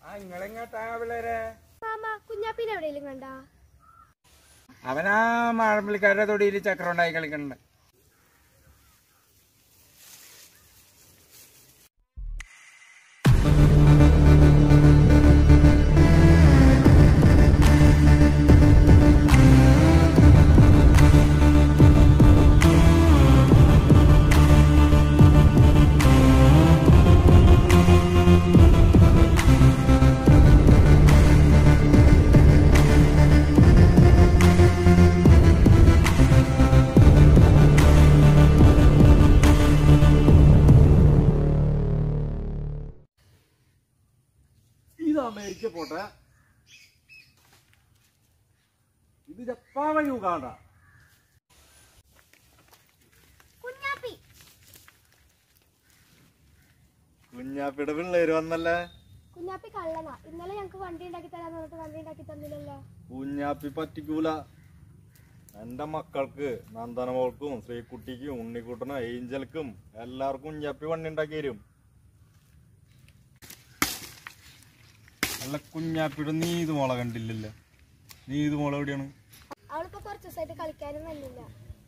ആ ഇങ്ങളെങ്ങോട്ടാ പിള്ളേരെ മാമ കുഞ്ഞാപ്പിനെ എവിടെയെങ്കിലും കണ്ടാ അവനാ മാഴമ്പള്ളിക്കാരുടെ തൊടിയിൽ ചക്രം ഉണ്ടായി കളിക്കുന്നുണ്ട് ഇത് അമേരിക്ക പോട്ടെ ഇത് ജപ്പാൻ യുഗാണ്ട കുഞ്ഞാപ്പി കുഞ്ഞാപ്പിയുടെ പിള്ളേര് വന്നല്ലേ കുഞ്ഞാപ്പി കള്ളനാ ഇന്നലെ ഞങ്ങക്ക് വണ്ടി ഉണ്ടാക്കി തരാന്ന് പറഞ്ഞിട്ട് വണ്ടി ഉണ്ടാക്കി തന്നില്ലല്ലോ കുഞ്ഞാപ്പി പറ്റിക്കൂല എന്റെ മക്കൾക്ക് നന്ദനമോൾക്കും ശ്രീകുട്ടിക്കും ഉണ്ണിക്കുട്ടനും ഏഞ്ചൽക്കും എല്ലാവർക്കും കുഞ്ഞാപ്പി വണ്ടി ഉണ്ടാക്കി തരും അല്ല കുഞ്ഞാപ്പിയുടെ നീത് മോളെ കണ്ടില്ലല്ലോ നീത് മോളെ എവിടെയാണ് അവളിപ്പോ കുറച്ച് ദിവസമായിട്ട് കളിക്കാനും വന്നില്ല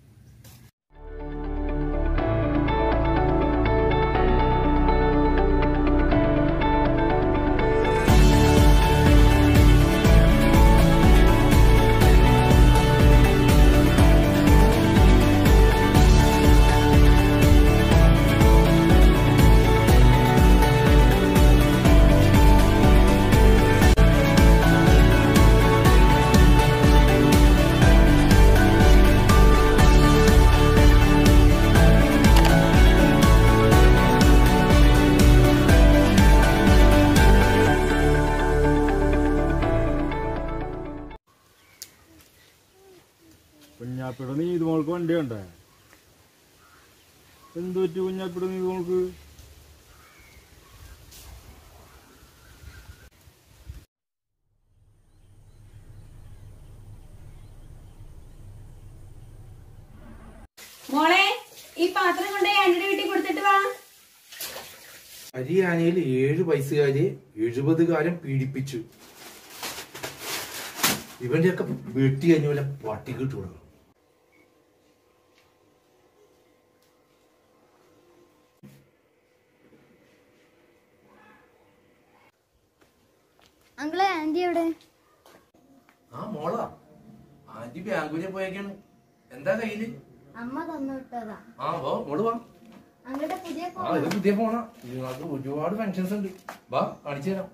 കുഞ്ഞാപ്പിയുടെ നീത് മോൾക്ക് വണ്ടി ഉണ്ടേ എന്ത് പറ്റി കുഞ്ഞാപ്പിയുടെ നീത് മോൾക്ക് മോളെ ഈ പാത്രം കൊണ്ട് ആന്റിയുടെ വീട്ടിൽ കൊടുത്തിട്ട് വാ ഹരിയാനയിൽ ഏഴ് വയസ്സുകാരെ എഴുപതുകാരൻ പീഡിപ്പിച്ചു ഇവന്റെയൊക്കെ വെട്ടി കഴിഞ്ഞ പോലെ പട്ടിക്ക് ഇട്ട് കൊടുക്കണം അങ്കിളെ ആന്റി എവിടെ ആ മോളാ ആന്റി ബാംഗ്ലൂരിൽ പോയേക്കാണ് എന്താ കയ്യില് അമ്മ തന്നു വിട്ടതാ ആ വാ മോള് വാ അങ്ങളുടെ പുതിയ ആ ഇത് പുതിയ ഫോണാ നിങ്ങൾക്ക് ഒരുപാട് ഫങ്ഷൻസ് ഉണ്ട് വാ കാണിച്ചു തരാം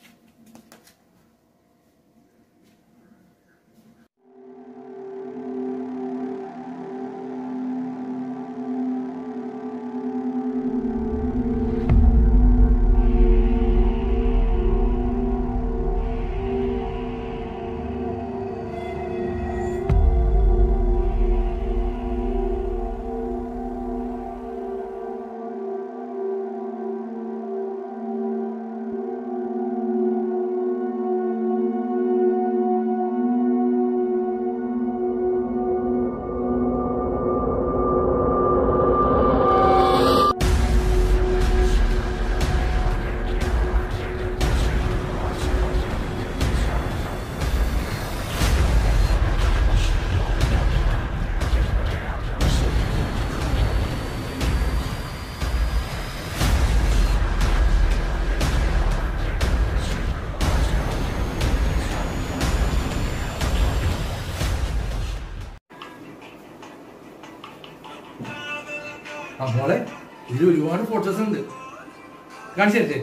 ആ മോളെ ഇതിൽ ഒരുപാട് ഫോട്ടോസ് ഉണ്ട് കാണിച്ചു തരട്ടെ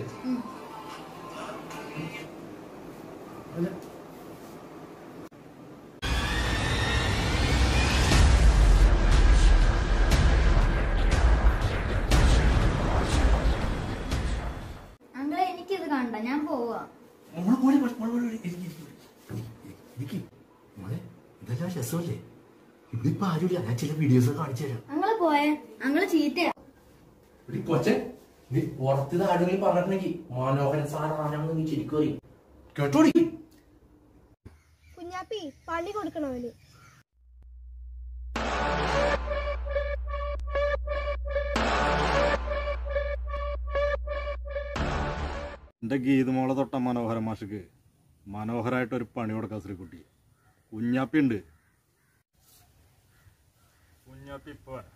അല്ല. അങ്കിളെ എനിക്കിത് കണ്ട ഞാൻ പോവാ മോളെ മോളെ മോളെ മോളെ മോളെ ഇരിക്ക്, ഇരിക്ക്, ഇരിക്ക്. ഇരിക്ക്. മോളെ ഇതെല്ലാം രസമല്ലേ ഇവിടെ ഇപ്പൊ ആരുമില്ല ഞാൻ ചില വീഡിയോസ് കാണിച്ചു തരാം അങ്ങള് പോയേ അങ്ങള് ചീത്തയാ ഇവിടെ കൊച്ചെ നീ പുറത്ത് ആരെങ്കിലും പറഞ്ഞിട്ടുണ്ടെങ്കിൽ മനോഹരൻ സാറാണെന്ന് നീ ശരിക്കും അറിയും കേട്ടോടി കുഞ്ഞാപ്പി പണി കൊടുക്കണമല്ലോ എൻ്റെ ഗീതമോളെ തൊട്ട മനോഹര മാഷക്ക് മനോഹരമായിട്ട് ഒരു പണി കൊടുക്കാം ശ്രീകുട്ടി കുഞ്ഞാപ്പി ഉണ്ട് കുഞ്ഞാപ്പി ഇപ്പൊ വരാം.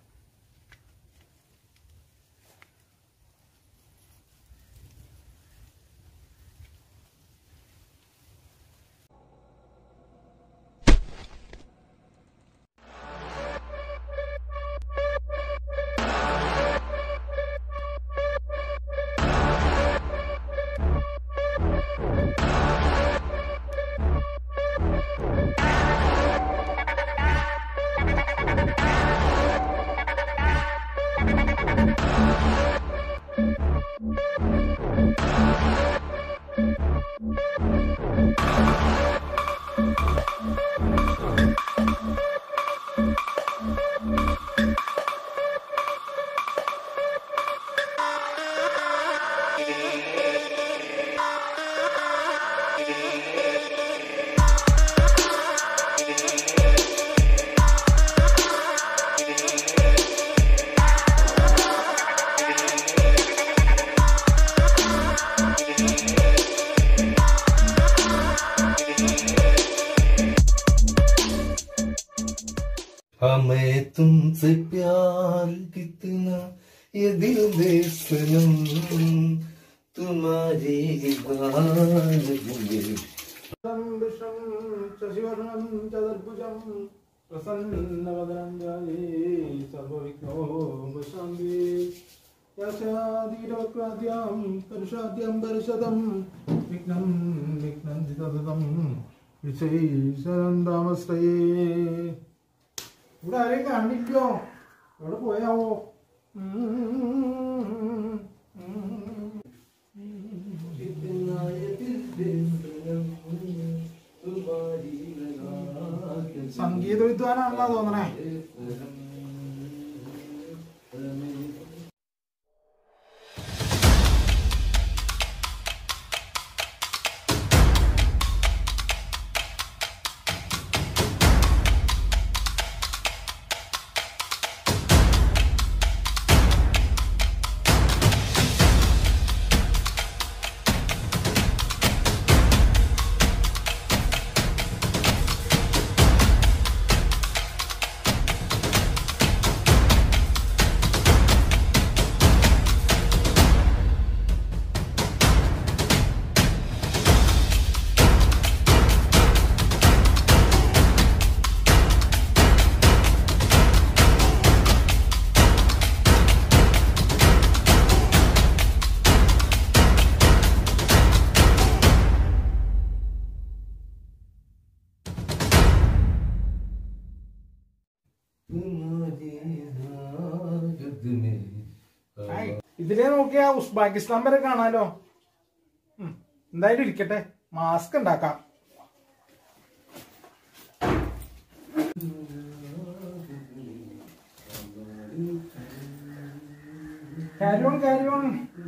हमें तुमसे प्यार कितना ये दिल दे सनम तुम्हारी दीवानगी ശശിവർണം ചതുർഭുജം പ്രസന്നവദനം ജായേ സർവവിഘ്നോപശാന്തി യാശാദീരവക്രാദ്യാം പരുഷാദ്യം പരിഷദം വിഘ്നം വിഘ്നം സതതം വിശൈശരം താമസ്തയേ ഇവിടെ ആരെയും കാണില്ലോ എവിടെ പോയാവോ സംഗീത വിദ്വാനാണെന്നാ തോന്നണേ ഇതിലേ നോക്കിയാ ഉസ്ബാക്കിസ്ഥാൻ വരെ കാണാലോ ഉം, എന്തായാലും ഇരിക്കട്ടെ മാസ്ക് ഉണ്ടാക്കാം ക്യാരി ഓൺ ക്യാരി ഓൺ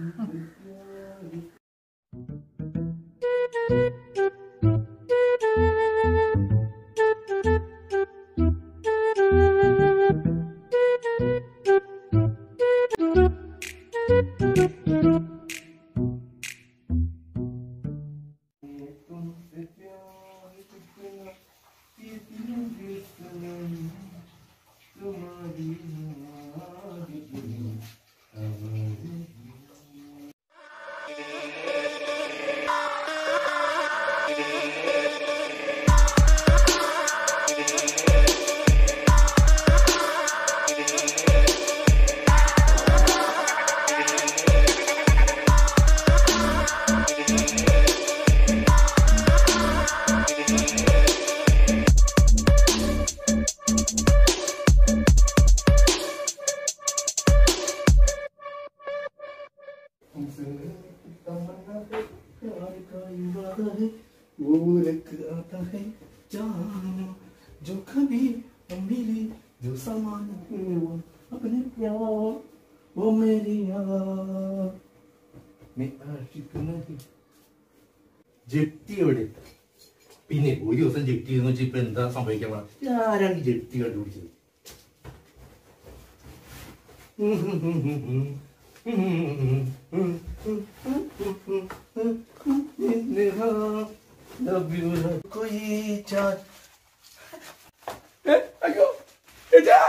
वो एक आता है जानो जो कभी हम मिले जो समान वो अपने प्यार वो मेरी यार मैं आशिक नहीं ജെട്ടി എവിടെ പിന്നെ ഒരു ദിവസം ജെട്ടി എന്ന് വെച്ചാൽ ഇപ്പൊ എന്താ സംഭവിക്കാൻ പോണെ? ആരാണ് ഈ ജെട്ടി കണ്ടുപിടിച്ചത് Love you, love कोई चार अयो ये जा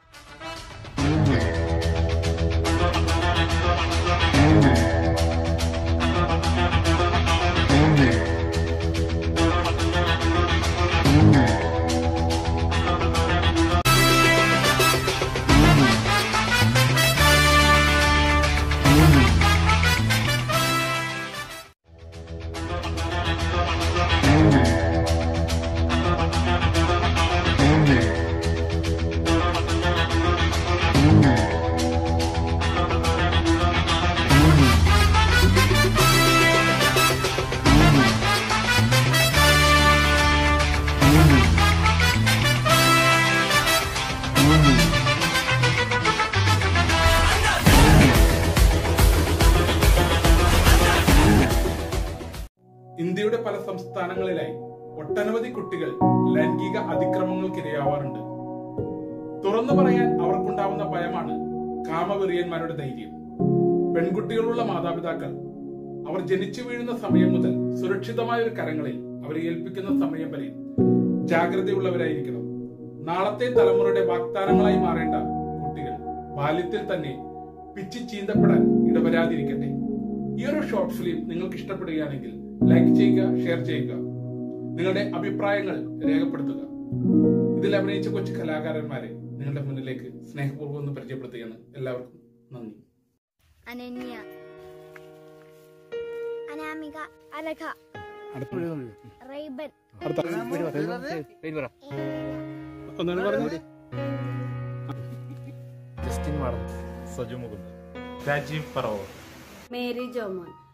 ഇന്ത്യയുടെ പല സംസ്ഥാനങ്ങളിലായി ഒട്ടനവധി കുട്ടികൾ ലൈംഗിക അതിക്രമങ്ങൾക്കിരയാവാറുണ്ട് തുറന്നു പറയാൻ അവർക്കുണ്ടാവുന്ന ഭയമാണ് കാമവെറിയന്മാരുടെ ധൈര്യം പെൺകുട്ടികളുള്ള മാതാപിതാക്കൾ അവർ ജനിച്ചു വീഴുന്ന സമയം മുതൽ സുരക്ഷിതമായ ഒരു കരങ്ങളിൽ അവരെ ഏൽപ്പിക്കുന്ന സമയം വരെ ജാഗ്രതയുള്ളവരായിരിക്കണം നാളത്തെ തലമുറയുടെ വാഗ്ദാനങ്ങളായി മാറേണ്ട കുട്ടികൾ ബാല്യത്തിൽ തന്നെ പിച്ചി ചീന്തപ്പെടാൻ ഇടവരാതിരിക്കട്ടെ ഈ ഒരു ഷോർട്ട് ഫിലിം നിങ്ങൾക്ക് ഇഷ്ടപ്പെടുകയാണെങ്കിൽ ലൈക്ക് ചെയ്യുക ഷെയർ ചെയ്യുക നിങ്ങളുടെ അഭിപ്രായങ്ങൾ രേഖപ്പെടുത്തുക ഇതിൽ അഭിനയിച്ച കൊച്ചു കലാകാരന്മാരെ നിങ്ങളുടെ മുന്നിലേക്ക് സ്നേഹപൂർവ്വം ഒന്ന് പരിചയപ്പെടുത്തുകയാണ് എല്ലാവർക്കും നന്ദി അനന്യ അനാമിക അനഘ റൈബൻ ഒന്നാണ് പറഞ്ഞത് Justin madam Saju Mukund Rajeev Paravur Mary Jomon